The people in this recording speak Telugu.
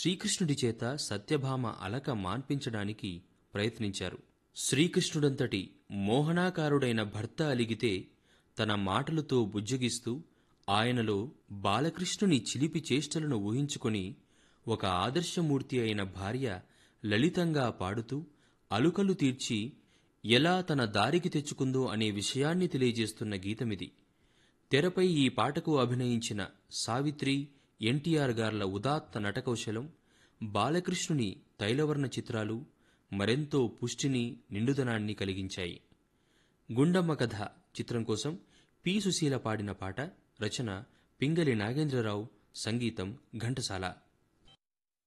శ్రీకృష్ణుడి చేత సత్యభామ అలక మాన్పించడానికి ప్రయత్నించారు శ్రీకృష్ణుడంతటి మోహనాకారుడైన భర్త అలిగితే తన మాటలతో బుజ్జగిస్తూ ఆయనలో బాలకృష్ణుని చిలిపి చేష్టలను ఊహించుకొని ఒక ఆదర్శమూర్తి అయిన భార్య లలితంగా పాడుతూ అలుకలు తీర్చి ఎలా తన దారికి తెచ్చుకుందో అనే విషయాన్ని తెలియజేస్తున్న గీతమిది తెరపై ఈ పాటకు అభినయించిన సావిత్రి ఎన్టీఆర్ గార్ల ఉదాత్త నటకౌశలం బాలకృష్ణుని తైలవర్ణ చిత్రాలు మరెంతో పుష్టిని నిండుదనాన్ని కలిగించాయి గుండమ్మ కథ చిత్రం కోసం పి సుశీల పాడిన పాట రచన పింగళి నాగేంద్రరావు సంగీతం ఘంటసాల